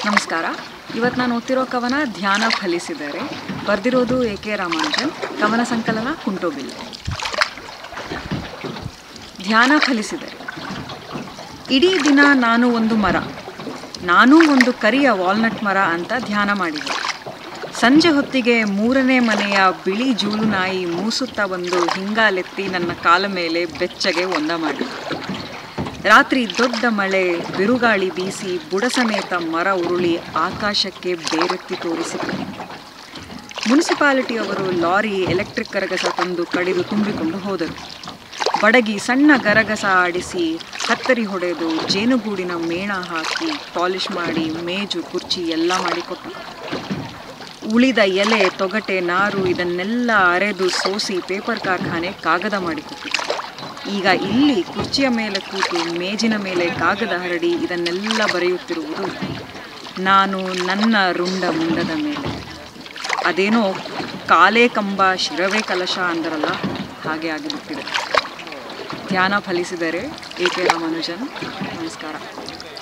ನಮಸ್ಕಾರ ಇವತ್ತು ನಾನು ಓದ್ತಿರೋ ಕವನ ಧ್ಯಾನ ಫಲಿಸಿದರೆ ಬರೆದಿರೋದು ಎ ಕೆ ರಾಮಾನುಜನ್ ಕವನ ಸಂಕಲನ ಕುಂಟೋಬಿಲ್ ಧ್ಯಾನ ಫಲಿಸಿದರೆ ಇಡೀ ದಿನ ನಾನು ಒಂದು ಮರ ನಾನೂ ಒಂದು ಕರಿಯ ವಾಲ್ನಟ್ ಮರ ಅಂತ ಧ್ಯಾನ ಮಾಡಿದೆ ಸಂಜೆ ಹೊತ್ತಿಗೆ ಮೂರನೇ ಮನೆಯ ಬಿಳಿ ಜೂಲು ನಾಯಿ ಮೂಸುತ್ತಾ ಬಂದು ಹಿಂಗಾಲೆತ್ತಿ ನನ್ನ ಕಾಲ ಮೇಲೆ ಬೆಚ್ಚಗೆ ಒಂದ ಮಾಡಿ ರಾತ್ರಿ ದೊಡ್ಡ ಮಳೆ ಬಿರುಗಾಳಿ ಬೀಸಿ ಬುಡ ಸಮೇತ ಮರ ಉರುಳಿ ಆಕಾಶಕ್ಕೆ ಬೇರೆತ್ತಿ ತೋರಿಸಿತು ಮುನ್ಸಿಪಾಲಿಟಿಯವರು ಲಾರಿ ಎಲೆಕ್ಟ್ರಿಕ್ ಗರಗಸ ತಂದು ಕಡಿದು ತುಂಬಿಕೊಂಡು ಹೋದರು ಬಡಗಿ ಸಣ್ಣ ಗರಗಸ ಆಡಿಸಿ ಹತ್ತರಿ ಹೊಡೆದು ಜೇನುಗೂಡಿನ ಮೇಣ ಹಾಕಿ ಪಾಲಿಷ್ ಮಾಡಿ ಮೇಜು ಕುರ್ಚಿ ಎಲ್ಲ ಮಾಡಿಕೊಟ್ಟು ಉಳಿದ ಎಲೆ ತೊಗಟೆ ನಾರು ಇದನ್ನೆಲ್ಲ ಅರೆದು ಸೋಸಿ ಪೇಪರ್ ಕಾರ್ಖಾನೆ ಕಾಗದ ಮಾಡಿಕೊಟ್ಟು ಈಗ ಇಲ್ಲಿ ಕುರ್ಚಿಯ ಮೇಲೆ ಕೂತು ಮೇಜಿನ ಮೇಲೆ ಕಾಗದ ಹರಡಿ ಇದನ್ನೆಲ್ಲ ಬರೆಯುತ್ತಿರುವುದು ನಾನು ನನ್ನ ರುಂಡ ಮುಂಡದ ಮೇಲೆ ಅದೇನೋ ಕಾಲೇ ಕಂಬ ಶಿರವೇ ಕಲಶ ಅಂದರಲ್ಲ ಹಾಗೆ ಆಗಿಬಿಟ್ಟಿದೆ ಧ್ಯಾನ ಫಲಿಸಿದರೆ ಎ ಕೆ ರಾಮಾನುಜನ್ ನಮಸ್ಕಾರ